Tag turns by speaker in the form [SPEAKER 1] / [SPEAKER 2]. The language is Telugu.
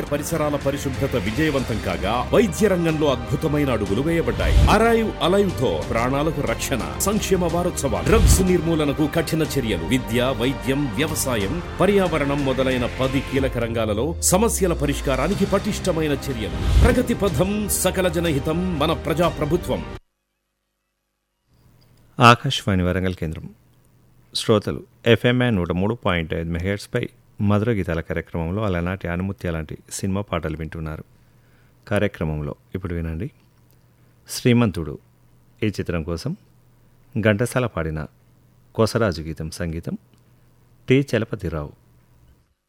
[SPEAKER 1] పరిసరాల పరిశుభ్రత విజయవంతం కాగా వైద్య రంగంలో అద్భుతమైన అడుగులు వేయబడ్డాయి అరైవ్ అలైవ్ తో ప్రాణాలకు రక్షణ సంక్షేమ వారోత్సవాలు డ్రగ్స్ నిర్మూలనకు కఠిన చర్యలు విద్య వైద్యం వ్యవసాయం పర్యావరణం మొదలైన పది కీలక రంగాలలో సమస్యల పరిష్కారానికి పటిష్టమైన చర్యలు ప్రగతి పథం సకల జనహితం మన ప్రజా ప్రభుత్వం
[SPEAKER 2] ఆకాశవాణి వరంగల్ కేంద్రం శ్రోతలు ఎఫ్ఎంఐ నూట మూడు పాయింట్ ఐదు మెహెట్స్పై మధుర గీతాల కార్యక్రమంలో అలనాటి అనుమతి అలాంటి సినిమా పాటలు వింటున్నారు కార్యక్రమంలో ఇప్పుడు వినండి శ్రీమంతుడు ఈ చిత్రం కోసం ఘంటసాల పాడిన కోసరాజు గీతం సంగీతం టి చలపతిరావు